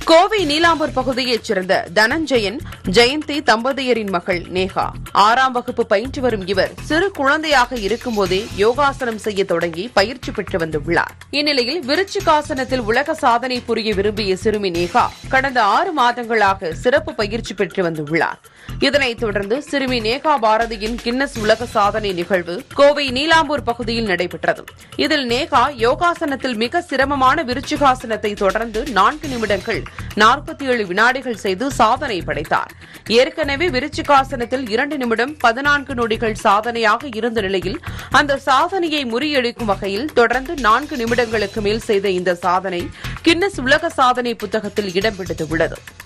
கோவை நீலாம்பூர் பகுதியைச் சேர்ந்த தனஞ்சயன் ஜெயந்தி தம்பதியரின் மகள் நேஹா ஆறாம் வகுப்பு பயின்று வரும் இவர் சிறு குழந்தையாக இருக்கும்போதே யோகாசனம் செய்ய தொடங்கி பயிற்சி பெற்று வந்துள்ளார் இந்நிலையில் விருச்சிகாசனத்தில் உலக சாதனை புரிய விரும்பிய சிறுமி நேஹா கடந்த ஆறு மாதங்களாக சிறப்பு பயிற்சி பெற்று வந்துள்ளார் இதனைத் தொடர்ந்து சிறுமி நேகா பாரதியின் கின்னஸ் உலக சாதனை நிகழ்வு கோவை நீலாம்பூர் பகுதியில் நடைபெற்றது இதில் நேகா யோகாசனத்தில் மிக சிரமமான விருச்சிகாசனத்தை தொடர்ந்து நான்கு நிமிடங்கள் நாற்பத்தி ஏழு வினாடிகள் செய்து சாதனை படைத்தார் ஏற்கனவே விருச்சிகாசனத்தில் இரண்டு நிமிடம் பதினான்கு நொடிகள் சாதனையாக இருந்த நிலையில் அந்த சாதனையை முறியடிக்கும் வகையில் தொடர்ந்து நான்கு நிமிடங்களுக்கு மேல் செய்த இந்த சாதனை கின்னஸ் உலக சாதனை புத்தகத்தில் இடம் பிடித்துள்ளது